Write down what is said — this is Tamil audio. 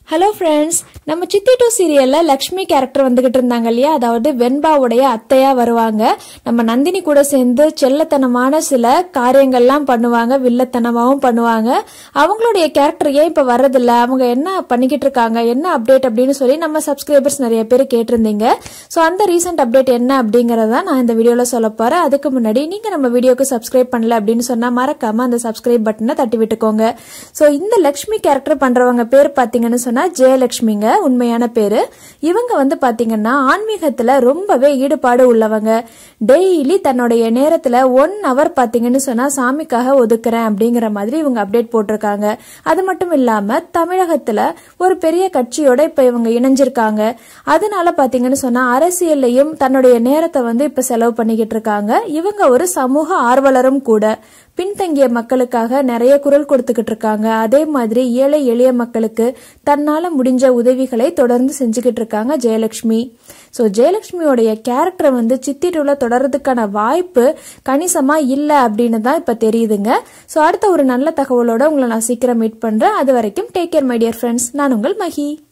ஹலோ ஃப்ரெண்ட்ஸ் நம்ம சித்தி டூ சீரியல்ல லக்ஷ்மி கேரக்டர் வந்துகிட்டு இருந்தாங்க இல்லையா அதாவது வெண்பாவுடைய அத்தையா வருவாங்க நம்ம நந்தினி கூட சேர்ந்து செல்லத்தனமான சில காரியங்கள்லாம் பண்ணுவாங்க வில்லத்தனமாவும் பண்ணுவாங்க அவங்களுடைய கேரக்டர் ஏன் இப்ப வர்றதில்ல அவங்க என்ன பண்ணிக்கிட்டு இருக்காங்க என்ன அப்டேட் அப்படின்னு சொல்லி நம்ம சப்ஸ்கிரைபர்ஸ் நிறைய பேர் கேட்டிருந்தீங்க ஸோ அந்த ரீசெண்ட் அப்டேட் என்ன அப்படிங்கறத நான் இந்த வீடியோல சொல்ல போறேன் அதுக்கு முன்னாடி நீங்க நம்ம வீடியோக்கு சப்ஸ்கிரைப் பண்ணல அப்படின்னு சொன்னா மறக்காம அந்த சப்ஸ்கிரைப் பட்டனை தட்டி விட்டுக்கோங்க ஸோ இந்த லக்ஷ்மி கேரக்டர் பண்றவங்க பேர் பாத்தீங்கன்னு சொன்னா ஜெயலட்சுமிங்க உண்மையான பேரு இவங்க வந்து பாத்தீங்கன்னா ஆன்மீகத்துல ரொம்பவே ஈடுபாடு உள்ளவங்க டெய்லி தன்னுடைய நேரத்துல ஒன் ஹவர் பாத்தீங்கன்னு சொன்னா சாமிக்காக ஒதுக்குறேன் அப்படிங்கிற மாதிரி இவங்க அப்டேட் போட்டிருக்காங்க அது மட்டும் இல்லாம தமிழகத்துல ஒரு பெரிய கட்சியோட இப்ப இவங்க இணைஞ்சிருக்காங்க அதனால பாத்தீங்கன்னு சொன்னா அரசியல்லையும் தன்னுடைய நேரத்தை வந்து இப்ப செலவு பண்ணிக்கிட்டு இருக்காங்க இவங்க ஒரு சமூக ஆர்வலரும் கூட பின்தங்கிய மக்களுக்காக நிறைய குரல் கொடுத்துக்கிட்டு இருக்காங்க அதே மாதிரி ஏழை எளிய மக்களுக்கு தன்னால முடிஞ்ச உதவிகளை தொடர்ந்து செஞ்சுக்கிட்டு இருக்காங்க ஜெயலட்சுமி ஸோ ஜெயலட்சுமியோடைய கேரக்டர் வந்து சித்திரூல தொடர்றதுக்கான வாய்ப்பு கணிசமா இல்லை அப்படின்னு தான் இப்ப தெரியுதுங்க ஸோ அடுத்த ஒரு நல்ல தகவலோட உங்களை நான் சீக்கிரம் மீட் பண்றேன் அது வரைக்கும் take care my dear friends நான் உங்கள் மஹி